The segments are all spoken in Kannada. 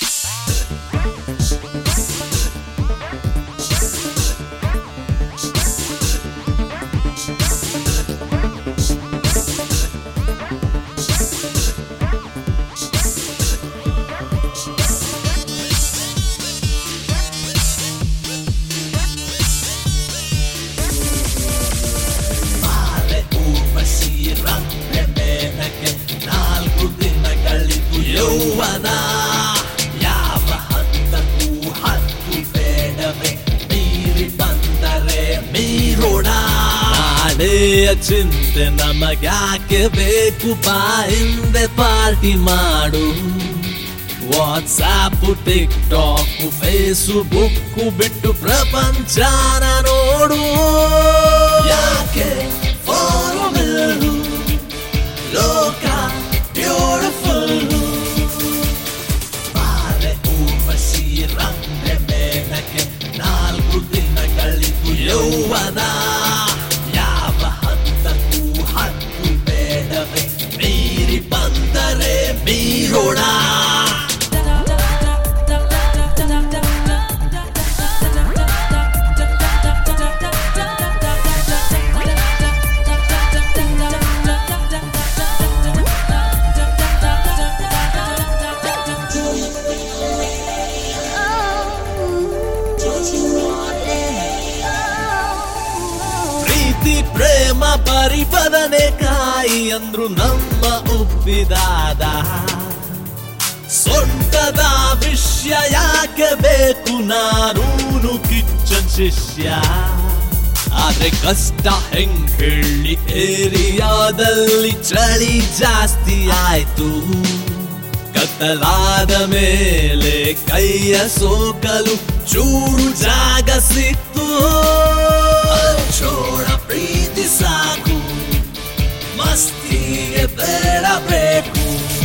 ಬಾಳೆ ಊರ್ವಶಿ ರಂಭೆ ಮೇನಕೆ ನಾಲ್ಕು ದಿನಗಳಿಗೂ ಯೌವನ ಯಾವ ಹಂತಕ್ಕೂ ಹತ್ತು ಬೇಡವೇ ಮೀರಿ ಬಂದರೆ ಮೀರೋಣ ನಾಳೆಯ ಚಿಂತೆ ನಮಗ್ಯಾಕೆ ಬೇಕು ಬಾ ಹಿಂದೆ ಪಾರ್ಟಿ ಮಾಡು ವಾಟ್ಸಾಪ್ ಟಿಕ್ ಟಾಕ್ ಫೇಸ್ಬುಕ್ ಬಿಟ್ಟು ಪ್ರಪಂಚನ ನೋಡು ಯಾಕೆ ಫಾರ್ಮಲ್ ಲೋಕ ಬ್ಯೂಟಿಫುಲ್ ಬಾಳೆ ಊರ್ವಶಿ ರಂಭೆ ಮೇನಕೆ ನಾಲ್ಕು ದಿನಗಳಿಗೂ ಯೌವನ ಯಾವ ಹಂತಕ್ಕೂ ಹತ್ತು ಬೇಡವೇ ಮೀರಿ ಬಂದರೆ ಮೀರೋಣ ಪ್ರೀತಿ ಪ್ರೇಮ ಬರಿ ಬದನೆಕಾಯಿ ಅಂದ್ರು ನಮ್ಮ ಉಪ್ಪಿದಾದ ಸೊಂಟದ ವಿಷಯ ಯಾಕೆ ಬೇಕು ನಾನೂನು ಕಿಚ್ಚನ್ ಶಿಷ್ಯ ಆದ್ರೆ ಕಷ್ಟ ಹೆಂಗ್ ಹೇಳಿ ಏರಿಯಾದಲ್ಲಿ ಚಳಿ ಜಾಸ್ತಿ ಆಯ್ತು ಕತ್ತಲಾದ ಮೇಲೆ ಕೈಯ ಸೋಕಲು ಚೂರು ಜಾಗ ಸಿಕ್ತು ಚೋಡ ಪ್ರೀತಿ ಸಾಕು ಮಸ್ತಿಗೆ ಬೇಡ ಬೇಕು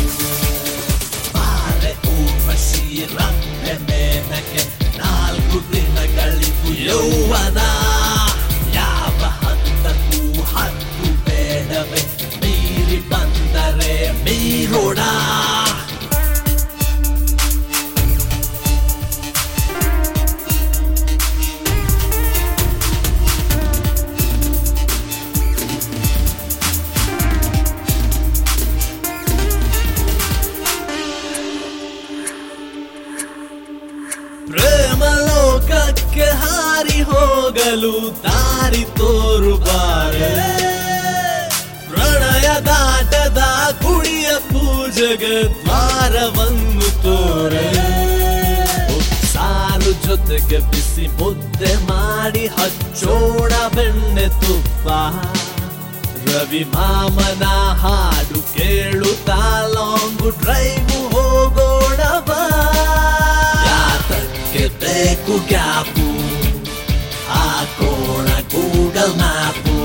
ಬಾಳೆ ಊರ್ವಶಿ ರಂಭೆ ಮೇನಕೆ ನಾಲ್ಕು ದಿನಗಳಿಗೂ ಯೌವನ ಯಾವ ಹಂತಕ್ಕೂ ಹತ್ತು ಬೇಡವೇ ಮೀರಿ ಬಂದರೆ ಮೀರೋಣ ಪ್ರೇಮ ಲೋಕಕ್ಕೆ ಹಾರಿ ಹೋಗಲು ದಾರಿ ತೋರುಬಾರೆ ಪ್ರಣಯ ದಾಟದ ಕುಡಿಯ ಪೂಜೆಗೆ ದ್ವಾರವನ್ನು ತೋರೆ ಸಾರು ಜೊತೆಗೆ ಬಿಸಿ ಮುದ್ದೆ ಮಾಡಿ ಹಚ್ಚೋಣ ಬೆಣ್ಣೆ ತುಪ್ಪ ರವಿ ಮಾಮನ ಹಾಡು ಕೇಳುತ್ತಾ ಲಾಂಗ್ ಡ್ರೈವ್ ಹೋಗೋಣ ಬಾ ಯಾತಕ್ಕೆ ಬೇಕು ಗ್ಯಾಪು ಹಾಕೋಣ ಗೂಗಲ್ ಮ್ಯಾಪು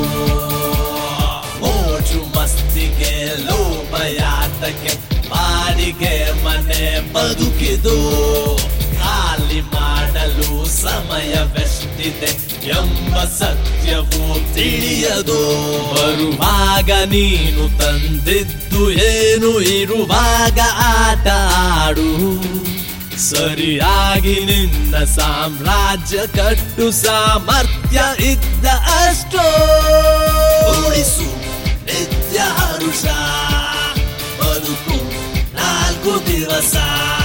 ಮೋಜು ಮಸ್ತಿಗೆ ಲೋಭ ಯಾತಕ್ಕೆ ಬಾಡಿಗೆ ಮನೆ ಬದುಕಿದು ಖಾಲಿ ಮಾಡಲು ಸಮಯವೆಷ್ಟಿದೆ ಎಂಬ ಸತ್ಯವು ತಿಳಿಯದು ಬರುವಾಗ ನೀನು ತಂದಿದ್ದು ಏನು ಇರುವಾಗ ಆಟ ಆಡು ಸರಿಯಾಗಿ ನಿನ್ನ ಸಾಮ್ರಾಜ್ಯ ಕಟ್ಟು ಸಾಮರ್ಥ್ಯ ಇದ್ದ ಅಷ್ಟೋ ಉಳಿಸು ನಿತ್ಯ ಹರುಷ ಬದುಕು ನಾಲ್ಕು ದಿವಸ